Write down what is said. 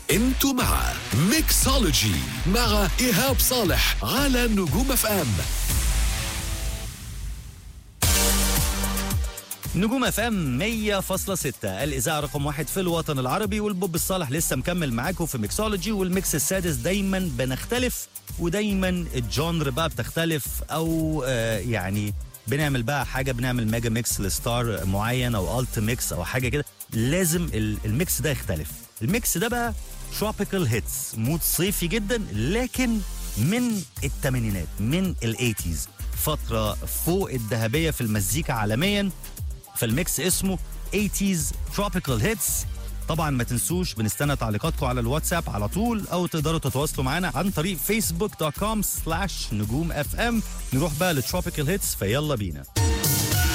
انتوا مع ميكسولوجي مع ايهاب صالح على نجوم اف ام نجوم اف ام 100.6 الاذاعه رقم واحد في الوطن العربي والبوب الصالح لسه مكمل معاكم في ميكسولوجي والميكس السادس دايما بنختلف ودايما الجونر بقى بتختلف او آه يعني بنعمل بقى حاجه بنعمل ميجا ميكس لستار معين او الت ميكس او حاجه كده لازم ال- الميكس ده يختلف الميكس ده بقى تروبيكال هيتس مود صيفي جدا لكن من الثمانينات من الايتيز فتره فوق الذهبيه في المزيكا عالميا فالميكس اسمه 80s Tropical Hits طبعا ما تنسوش بنستنى تعليقاتكم على الواتساب على طول او تقدروا تتواصلوا معنا عن طريق facebook.com slash نجوم اف ام نروح بقى للتروبيكال هيتس فيلا بينا